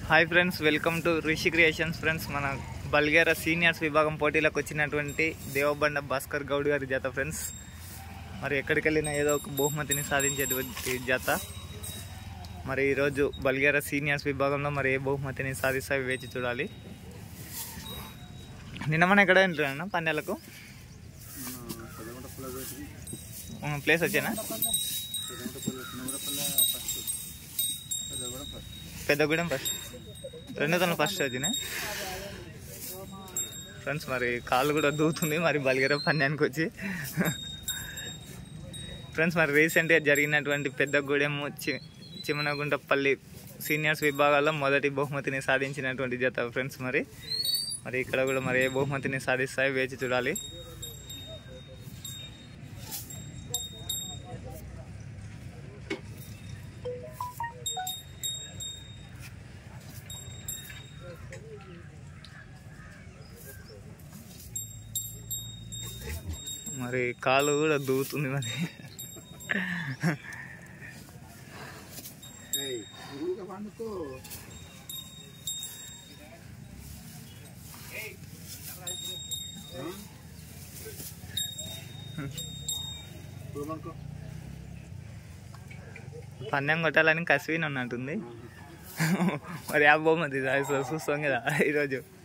hi friends welcome to Rishi creations friends మన బల్గేరా seniors విభాగం పోటీలకు వచ్చినటువంటి దేవబండ భాస్కర్ గౌడ్ గారి జత ఫ్రెండ్స్ మరి ఎక్కడికి వెళ్ళినా ఏదో ఒక బహుమతిని సాధించేటువంటి జత మరి ఈరోజు బల్గేరా సీనియర్స్ విభాగంలో మరి ఏ బహుమతిని సాధిస్తాయి వేచి చూడాలి నిన్న మన ఎక్కడ ఎంట్రన్నా పందాలకు ప్లేస్ వచ్చానా పెద్దగూడెం ఫస్ట్ రెండు తన ఫస్ట్ వచ్చినాయి ఫ్రెండ్స్ మరి కాళ్ళు కూడా దూతుంది మరి బలిగర పందానికి వచ్చి ఫ్రెండ్స్ మరి రీసెంట్గా జరిగినటువంటి పెద్దగూడెం చి చిమనగుంటపల్లి సీనియర్స్ విభాగాల్లో మొదటి బహుమతిని సాధించినటువంటి జత ఫ్రెండ్స్ మరి మరి ఇక్కడ కూడా మరి ఏ బహుమతిని సాధిస్తాయో వేచి చూడాలి మరి కాలు కూడా దూతుంది మరి పందెం కొట్టాలని కసివిని ఉన్నట్టుంది మరి ఆ బహుమతి చూస్తాం కదా ఈరోజు